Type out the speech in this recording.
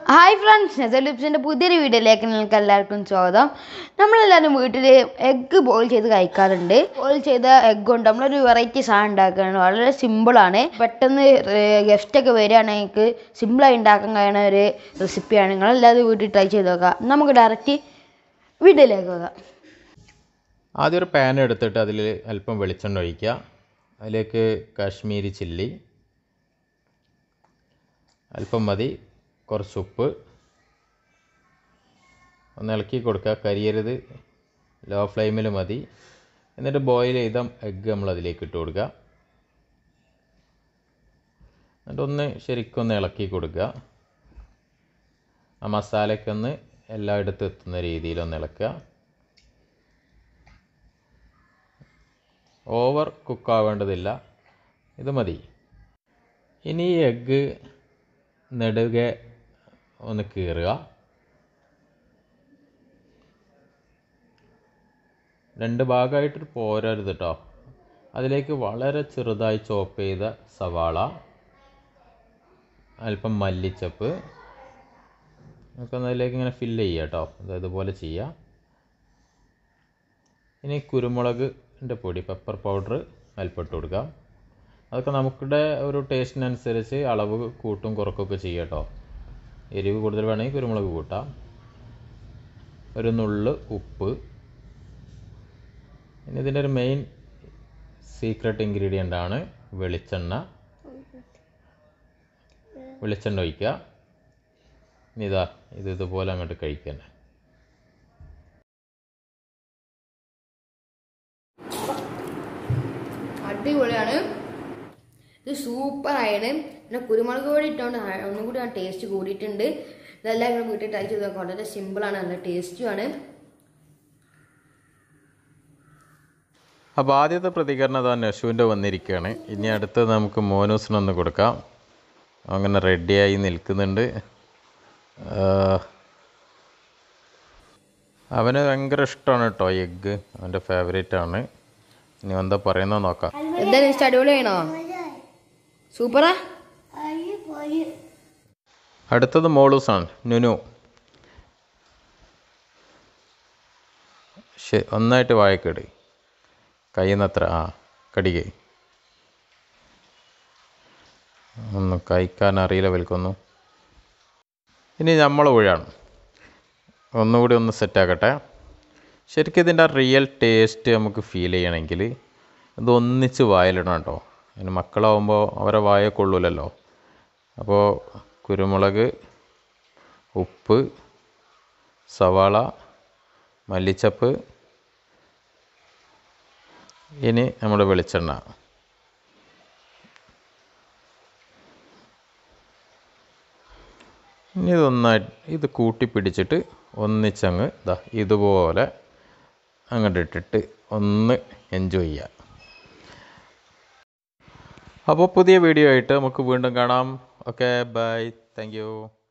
hi friends നെസലിപ്സിൻ്റെ പുതിയൊരു വീഡിയോയിലേക്ക് നിങ്ങൾക്ക് എല്ലാവർക്കും സ്വാഗതം നമ്മളെല്ലാവരും വീട്ടിൽ എഗ്ഗ് ബോയിൽ ചെയ്ത് കഴിക്കാറുണ്ട് ബോയിൽ ചെയ്ത എഗ്ഗ് കൊണ്ട് നമ്മളൊരു വെറൈറ്റി സാധനം ഉണ്ടാക്കുകയാണ് വളരെ സിമ്പിളാണ് പെട്ടെന്ന് ഗസ്റ്റൊക്കെ വരികയാണെങ്കിൽ സിമ്പിളായി ഉണ്ടാക്കാൻ കഴിയുന്ന ഒരു റെസിപ്പിയാണ് നിങ്ങളെല്ലാവരും വീട്ടിൽ ട്രൈ ചെയ്ത് നോക്കുക നമുക്ക് ഡയറക്റ്റ് വീഡിയോയിലേക്ക് പോകാം ആദ്യം ഒരു പാൻ എടുത്തിട്ട് അതിൽ അല്പം വെളിച്ചെണ്ണ ഒഴിക്കുക അതിലേക്ക് കാശ്മീരി ചില്ലി അല്പം മതി കുറച്ച് ഉപ്പ് ഒന്ന് ഇളക്കി കൊടുക്കുക കരിയരുത് ലോ ഫ്ലെയിമിൽ മതി എന്നിട്ട് ബോയിൽ ചെയ്ത എഗ്ഗ് നമ്മൾ അതിലേക്ക് ഇട്ട് കൊടുക്കുക എന്നിട്ടൊന്ന് ശരിക്കും ഒന്ന് ഇളക്കി കൊടുക്കുക ആ മസാലയ്ക്ക് ഒന്ന് എല്ലായിടത്തും എത്തുന്ന രീതിയിൽ ഒന്ന് ഇളക്കുക ഓവർ കുക്കാവേണ്ടതില്ല ഇത് മതി ഇനി ഈ എഗ്ഗ് നെടുകെ ഒന്ന് കീറുക രണ്ട് ഭാഗമായിട്ട് പോരരുത് കേട്ടോ അതിലേക്ക് വളരെ ചെറുതായി ചോപ്പ് ചെയ്ത സവാള അല്പം മല്ലിച്ചപ്പ് ഒക്കെ ഒന്ന് അതിലേക്ക് ഇങ്ങനെ ഫില്ല് ചെയ്യുക കേട്ടോ ഇത് ഇതുപോലെ ചെയ്യുക ഇനി കുരുമുളകിൻ്റെ പൊടി പെപ്പർ പൗഡർ അല്പം ഇട്ട് കൊടുക്കാം അതൊക്കെ നമുക്കിടെ ഒരു ടേസ്റ്റിനനുസരിച്ച് അളവ് കൂട്ടും കുറക്കൊക്കെ ചെയ്യാം കേട്ടോ എരിവ് കൂടുതൽ വേണമെങ്കിൽ കുരുമുളക് കൂട്ടാം ഒരു നുള്ള് ഉപ്പ് ഇനി ഇതിൻ്റെ ഒരു മെയിൻ സീക്രട്ട് ഇൻഗ്രീഡിയൻ്റ് ആണ് വെളിച്ചെണ്ണ വെളിച്ചെണ്ണ ഒഴിക്കുക ഇനി ഇതാ ഇത് ഇതുപോലെ അങ്ങോട്ട് കഴിക്കാൻ അടിപൊളിയാണ് ഇത് സൂപ്പറായാണ് പിന്നെ കുരുമുളക് പൊടി ഇട്ടുകൊണ്ട് ഒന്നും കൂടി ആ ടേസ്റ്റ് കൂടിയിട്ടുണ്ട് ഇതെല്ലാം നിങ്ങൾ വീട്ടിൽ ട്രൈ ചെയ്ത് നോക്കാം വളരെ സിമ്പിളാണ് നല്ല ടേസ്റ്റുമാണ് അപ്പോൾ ആദ്യത്തെ പ്രതികരണം അതാ നഷുവിൻ്റെ വന്നിരിക്കുകയാണ് ഇനി അടുത്തത് നമുക്ക് മോനൂസിനൊന്ന് കൊടുക്കാം അങ്ങനെ റെഡിയായി നിൽക്കുന്നുണ്ട് ആഹ് അവന് ഭയങ്കര ഇഷ്ടമാണ് കേട്ടോ എഗ്ഗ് അവൻ്റെ ഫേവറേറ്റ് ആണ് ഇനി എന്താ പറയുന്നത് നോക്കാം എന്താ ടേസ്റ്റ് അടിപൊളിയാണോ സൂപ്പറാ അടുത്തത് മോളൂസാണ് നുനു ശരി ഒന്നായിട്ട് വായക്കേട് കയ്യുന്നത്ര ആ കടിക്ക് ഒന്നും കഴിക്കാൻ അറിയില്ല വിൽക്കൊന്നും ഇനി നമ്മൾ ഊഴാണ് ഒന്നുകൂടി ഒന്ന് സെറ്റാക്കട്ടെ ശരിക്കും ഇതിൻ്റെ റിയൽ ടേസ്റ്റ് നമുക്ക് ഫീൽ ചെയ്യണമെങ്കിൽ ഇത് ഒന്നിച്ച് വായിലിടണം കേട്ടോ അതിന് മക്കളാവുമ്പോൾ അവരെ വായ കൊള്ളൂലല്ലോ അപ്പോൾ കുരുമുളക് ഉപ്പ് സവാള മല്ലിച്ചപ്പ് ഇനി നമ്മുടെ വെളിച്ചെണ്ണ ഇനി ഇതൊന്നായി ഇത് കൂട്ടി പിടിച്ചിട്ട് ഒന്നിച്ചങ്ങ് ഇതാ ഇതുപോലെ അങ്ങോട്ട് ഇട്ടിട്ട് ഒന്ന് എൻജോയ് ചെയ്യുക അപ്പോൾ പുതിയ വീഡിയോ ആയിട്ട് നമുക്ക് വീണ്ടും കാണാം ഓക്കെ ബൈ താങ്ക് യു